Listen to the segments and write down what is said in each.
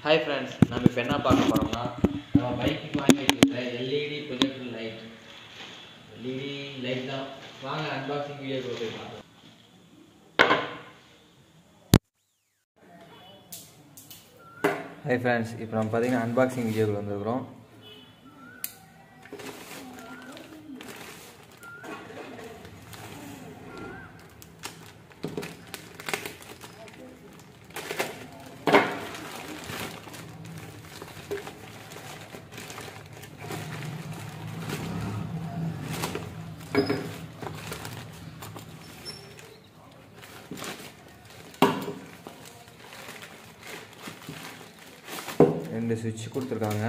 hi friends நம்ம இப்போ என்ன பார்க்க போகிறோம்னா நம்ம பைக்குக்கு வாங்கி வச்சிருக்க LED projector light LED light தான் வாங்க அன்பாக்சிங் வீடியோ போய் பார்க்கலாம் ஹாய் ஃப்ரெண்ட்ஸ் இப்போ நம்ம பார்த்தீங்கன்னா அன்பாக்சிங் வீடியோக்கு வந்திருக்கிறோம் ரெண்டு சுவிட்ச் கொடுத்துருக்காங்க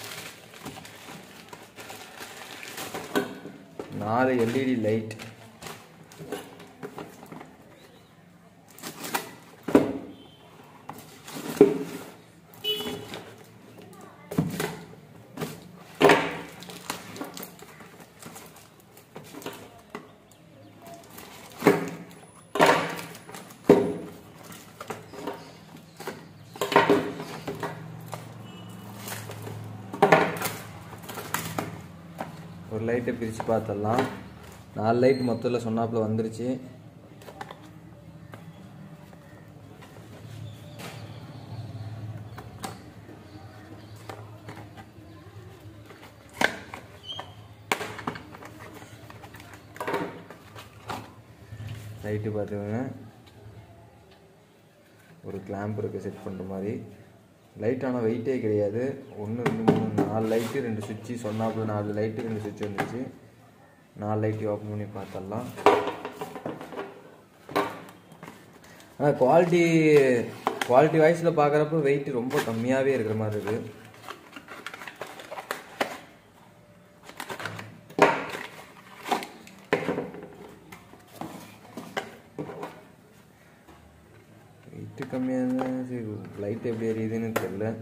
நாலு எல்இடி லைட் ஒரு லைட்டை பிரித்து பார்த்துடலாம் நாலு லைட் மொத்தத்தில் சொன்னாப்புல வந்துருச்சு லைட்டு பார்த்துக்கோங்க ஒரு கிளாம்ப் இருக்குது செட் பண்ணுற மாதிரி லைட் ஆனால் வெயிட்டே கிடையாது ஒன்று ரெண்டு மூணு நாலு லைட்டு ரெண்டு சுவிட்சு சொன்னாப்புல நாலு லைட்டு ரெண்டு சுவிட்ச் வந்துச்சு நாலு லைட்டு ஓப்பன் பண்ணி பார்த்தரலாம் ஆனால் குவாலிட்டி குவாலிட்டி வைஸில் பார்க்குறப்ப வெயிட் ரொம்ப கம்மியாகவே இருக்கிற மாதிரி இருக்குது வெயிட்டு கம்மியாக இருந்தால் சரி லைட் எப்படி எரியுதுன்னு தெரில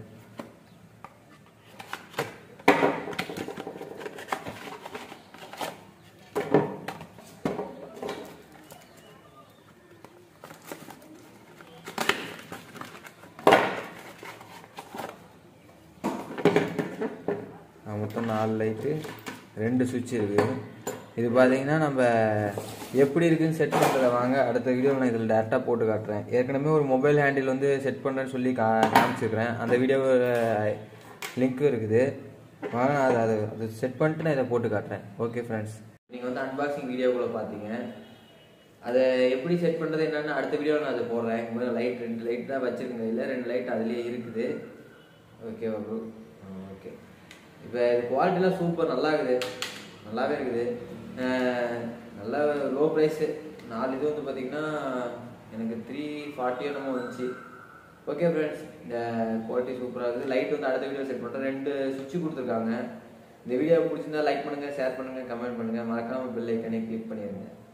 மொத்தம் நாலு லைட்டு ரெண்டு சுவிட்ச் இருக்குது இது பார்த்தீங்கன்னா நம்ம எப்படி இருக்குன்னு செட் பண்ணுறத வாங்க அடுத்த வீடியோவில் நான் இதில் டேரெக்டாக போட்டு காட்டுறேன் ஏற்கனவே ஒரு மொபைல் ஹேண்டில் வந்து செட் பண்ணுறேன்னு சொல்லி கா காமிச்சிருக்கிறேன் அந்த வீடியோ லிங்க் இருக்குது வாங்க நான் அதை அதை அது செட் பண்ணிட்டு நான் இதை போட்டு காட்டுறேன் ஓகே ஃப்ரெண்ட்ஸ் நீங்கள் வந்து அன்பாக்சிங் வீடியோக்குள்ளே பார்த்தீங்க அதை எப்படி செட் பண்ணுறது என்னன்னு அடுத்த வீடியோவில் நான் அதை போடுறேன் முதல்ல லைட் ரெண்டு லைட் தான் வச்சுருக்கேன் இல்லை ரெண்டு லைட் அதுலேயே இருக்குது ஓகேவா ப்ரோ ஓகே இப்போ இது குவாலிட்டிலாம் சூப்பர் நல்லா இருக்குது நல்லாவே இருக்குது அஹ் நல்லா லோ ப்ரைஸு நாலு இது வந்து பார்த்தீங்கன்னா எனக்கு த்ரீ ஃபார்ட்டி என்னமோ வந்துச்சு ஓகே ஃப்ரெண்ட்ஸ் இந்த குவாலிட்டி சூப்பராக இருக்குது லைட் வந்து அடுத்த வீடியோ செட் பண்ணுறேன் ரெண்டு சுவிட்ச் கொடுத்துருக்காங்க இந்த வீடியோ பிடிச்சிருந்தா லைக் பண்ணுங்கள் ஷேர் பண்ணுங்கள் கமெண்ட் பண்ணுங்கள் மறக்காமல் பெல் ஐக்கனே கிளிக் பண்ணிடுங்க